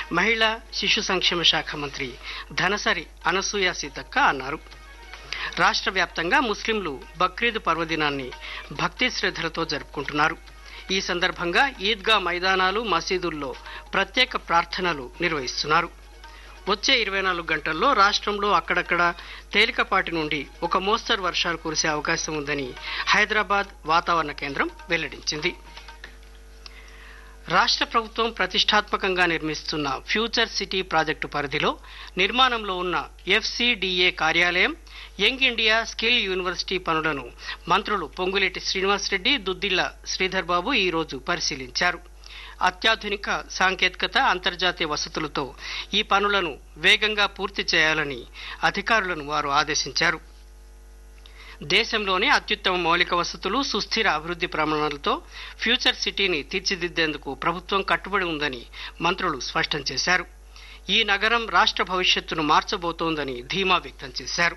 మహిళా శిశు సంక్షేమ శాఖ మంత్రి ధనసరి అనసూయ సీతక్క అన్నారు రాష్ట్ర వ్యాప్తంగా ముస్లింలు బక్రీద్ పర్వదినాన్ని భక్తి శ్రద్ధలతో జరుపుకుంటున్నారు ఈ సందర్భంగా ఈద్గా మైదానాలు మసీదుల్లో ప్రత్యేక ప్రార్థనలు నిర్వహిస్తున్నారు వచ్చే ఇరవై నాలుగు గంటల్లో రాష్ట్రంలో అక్కడక్కడ తేలికపాటి నుండి ఒక మోస్తరు వర్షాలు కురిసే అవకాశం ఉందని హైదరాబాద్ వాతావరణ కేంద్రం వెల్లడించింది రాష్ట్ర ప్రభుత్వం ప్రతిష్టాత్మకంగా నిర్మిస్తున్న ఫ్యూచర్ సిటీ ప్రాజెక్టు పరిధిలో నిర్మాణంలో ఉన్న ఎఫ్సిడిఏ కార్యాలయం యంగ్ ఇండియా స్కిల్ యూనివర్సిటీ పనులను మంత్రులు పొంగులేటి శ్రీనివాసరెడ్డి దుద్దిళ్ల శ్రీధర్ బాబు ఈ రోజు పరిశీలించారు అత్యాధునిక సాంకేతికత అంతర్జాతీయ వసతులతో ఈ పనులను వేగంగా పూర్తి చేయాలని అధికారులను వారు ఆదేశించారు దేశంలోనే అత్యుత్తమ మౌలిక వసతులు సుస్థిర అభివృద్ధి ప్రమాణాలతో ఫ్యూచర్ సిటీని తీర్చిదిద్దేందుకు ప్రభుత్వం కట్టుబడి ఉందని మంత్రులు స్పష్టం చేశారు ఈ నగరం రాష్ట్ర భవిష్యత్తును మార్చబోతోందని ధీమా వ్యక్తం చేశారు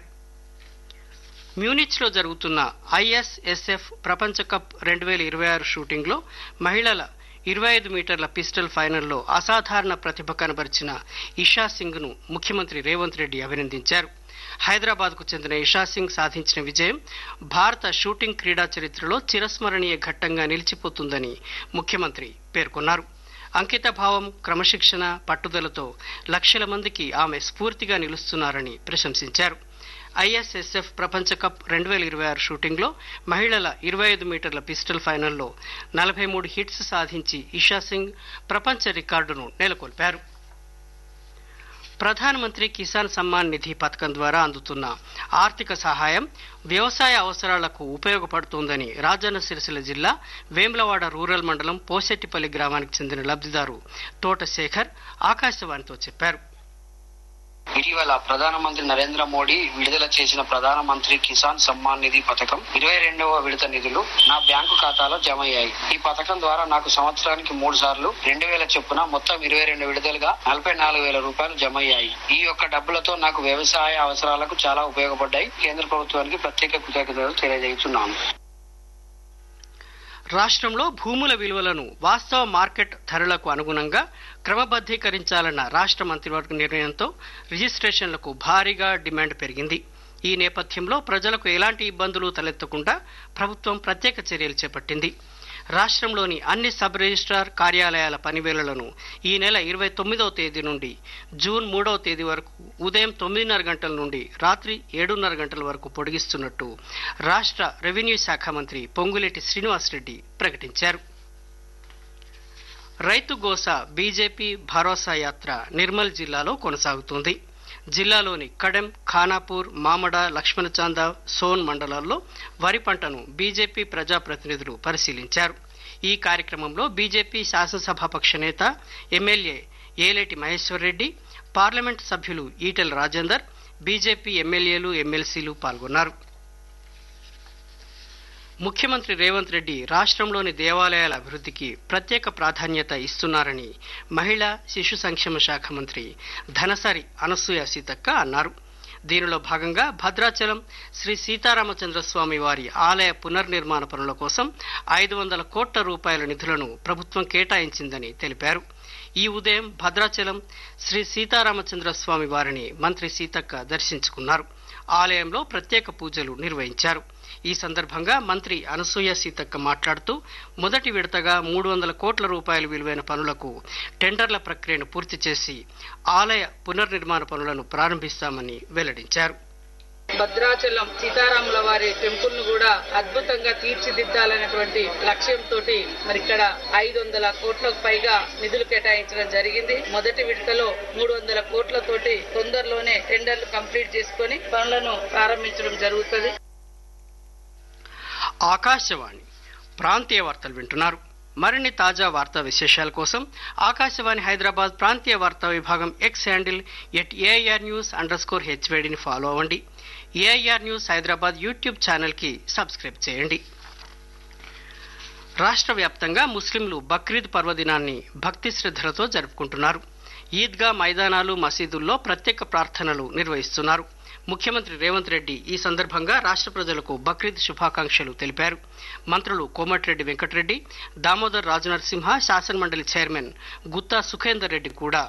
మ్యూనిచ్లో జరుగుతున్న ఐఎస్ఎస్ఎఫ్ ప్రపంచ కప్ రెండు వేల ఇరవై ఆరు షూటింగ్లో మహిళల ఇరవై ఐదు మీటర్ల పిస్టల్ ఫైనల్లో అసాధారణ ప్రతిభ కనబరిచిన ఇషా సింగ్ను ముఖ్యమంత్రి రేవంత్ రెడ్డి అభినందించారు హైదరాబాద్కు చెందిన ఇషా సింగ్ సాధించిన విజయం భారత షూటింగ్ క్రీడా చరిత్రలో చిరస్మరణీయ ఘట్టంగా నిలిచిపోతుందని ముఖ్యమంత్రి పేర్కొన్నారు అంకిత భావం క్రమశిక్షణ పట్టుదలతో లక్షల మందికి ఆమె స్ఫూర్తిగా నిలుస్తున్నారని ప్రశంసించారు ఐఎస్ఎస్ఎఫ్ ప్రపంచ కప్ రెండు వేల ఇరవై ఆరు షూటింగ్లో మహిళల ఇరవై ఐదు మీటర్ల పిస్టల్ ఫైనల్లో నలభై మూడు హిట్స్ సాధించి ఇషా సింగ్ ప్రపంచ రికార్డును నెలకొల్పారు ప్రధానమంత్రి కిసాన్ సమ్మాన్ నిధి పథకం ద్వారా అందుతున్న ఆర్థిక సహాయం వ్యవసాయ అవసరాలకు ఉపయోగపడుతోందని రాజన్న సిరిసిల్ల జిల్లా వేములవాడ రూరల్ మండలం పోసెట్టిపల్లి గ్రామానికి చెందిన లబ్ధిదారు తోట శేఖర్ ఆకాశవాణితో చెప్పారు ఇటీవల ప్రధానమంత్రి నరేంద్ర మోడీ విడుదల చేసిన ప్రధానమంత్రి కిసాన్ సమ్మాన్ నిధి పథకం ఇరవై రెండవ విడత నిధులు నా బ్యాంకు ఖాతాలో జమ అయ్యాయి ఈ పథకం ద్వారా నాకు సంవత్సరానికి మూడు సార్లు రెండు వేల చొప్పున మొత్తం ఇరవై రెండు విడుదలుగా నలభై నాలుగు వేల రూపాయలు జమ అయ్యాయి ఈ యొక్క డబ్బులతో నాకు వ్యవసాయ అవసరాలకు చాలా ఉపయోగపడ్డాయి కేంద్ర ప్రభుత్వానికి ప్రత్యేక కృతజ్ఞతలు తెలియజేస్తున్నాను రాష్ట్రంలో భూముల విలువలను వాస్తవ మార్కెట్ ధరలకు అనుగుణంగా క్రమబద్ధీకరించాలన్న రాష్ట్ర మంత్రివర్గ నిర్ణయంతో రిజిస్ట్రేషన్లకు భారీగా డిమాండ్ పెరిగింది ఈ నేపథ్యంలో ప్రజలకు ఎలాంటి ఇబ్బందులు తలెత్తకుండా ప్రభుత్వం ప్రత్యేక చర్యలు చేపట్టింది రాష్ట్రంలోని అన్ని సబ్ రిజిస్ట్రార్ కార్యాలయాల పనివేళలను ఈ నెల ఇరవై తొమ్మిదవ తేదీ నుండి జూన్ మూడవ తేదీ వరకు ఉదయం తొమ్మిదిన్నర గంటల నుండి రాత్రి ఏడున్నర గంటల వరకు పొడిగిస్తున్నట్టు రాష్ట్ర రెవెన్యూ శాఖ మంత్రి పొంగులేటి శ్రీనివాసరెడ్డి ప్రకటించారు రైతు గోస బీజేపీ భరోసా యాత్ర నిర్మల్ జిల్లాలో కొనసాగుతుంది జిల్లాలోని కడెం ఖానాపూర్ మామడ లక్ష్మణచాంద సోన్ మండలాల్లో వరి పంటను బీజేపీ ప్రజాప్రతినిధులు పరిశీలించారు ఈ కార్యక్రమంలో బీజేపీ శాసనసభాపక్ష నేత ఎమ్మెల్యే ఏలేటి మహేశ్వర్ రెడ్డి పార్లమెంట్ సభ్యులు ఈటెల రాజేందర్ బీజేపీ ఎమ్మెల్యేలు ఎమ్మెల్సీలు పాల్గొన్నారు ముఖ్యమంత్రి రేవంత్ రెడ్డి రాష్ట్రంలోని దేవాలయాల అభివృద్ధికి ప్రత్యేక ప్రాధాన్యత ఇస్తున్నారని మహిళా శిశు సంక్షేమ శాఖ మంత్రి ధనసరి అనసూయ సీతక్క అన్నారు దీనిలో భాగంగా భద్రాచలం శ్రీ సీతారామచంద్రస్వామి వారి ఆలయ పునర్నిర్మాణ పనుల కోసం ఐదు వందల కోట్ల రూపాయల నిధులను ప్రభుత్వం కేటాయించిందని తెలిపారు ఈ ఉదయం భద్రాచలం శ్రీ సీతారామచంద్రస్వామి వారిని మంత్రి సీతక్క దర్శించుకున్నారు ఆలయంలో ప్రత్యేక పూజలు నిర్వహించారు ఈ సందర్భంగా మంత్రి అనసూయ సీతక్క మాట్లాడుతూ మొదటి విడతగా మూడు వందల కోట్ల రూపాయల విలువైన పనులకు టెండర్ల ప్రక్రియను పూర్తి చేసి ఆలయ పునర్నిర్మాణ పనులను ప్రారంభిస్తామని వెల్లడించారు భద్రాచలం సీతారాముల వారి టెంపుల్ ను కూడా అద్భుతంగా తీర్చిదిద్దాలనేటువంటి లక్ష్యంతో మరి ఇక్కడ ఐదు వందల కోట్లకు పైగా నిధులు కేటాయించడం జరిగింది మొదటి విడతలో మూడు వందల కోట్లతోటి తొందరలోనే టెండర్లు కంప్లీట్ చేసుకొని పనులను ప్రారంభించడం జరుగుతుంది ఆకాశవాణి ప్రాంతీయ వార్తలు వింటున్నారు మరిన్ని తాజా వార్తా విశేషాల కోసం ఆకాశవాణి హైదరాబాద్ ప్రాంతీయ వార్తా విభాగం X handle at AIR news underscore హెచ్వేడిని ఫాలో అవ్వండి ఏఐఆర్ న్యూస్ హైదరాబాద్ యూట్యూబ్ ఛానల్కి సబ్స్క్రైబ్ చేయండి రాష్ట్ర వ్యాప్తంగా ముస్లింలు బక్రీద్ పర్వదినాన్ని భక్తి శ్రద్ధలతో జరుపుకుంటున్నారు ఈద్గా మైదానాలు మసీదుల్లో ప్రత్యేక ప్రార్థనలు నిర్వహిస్తున్నారు ముఖ్యమంత్రి రేవంత్ రెడ్డి ఈ సందర్భంగా రాష్ట్ర ప్రజలకు బక్రీద్ శుభాకాంక్షలు తెలిపారు మంత్రులు కోమటిరెడ్డి వెంకటరెడ్డి దామోదర్ రాజనరసింహ శాసనమండలి చైర్మన్ గుత్తా సుఖేందర్ రెడ్డి కూడా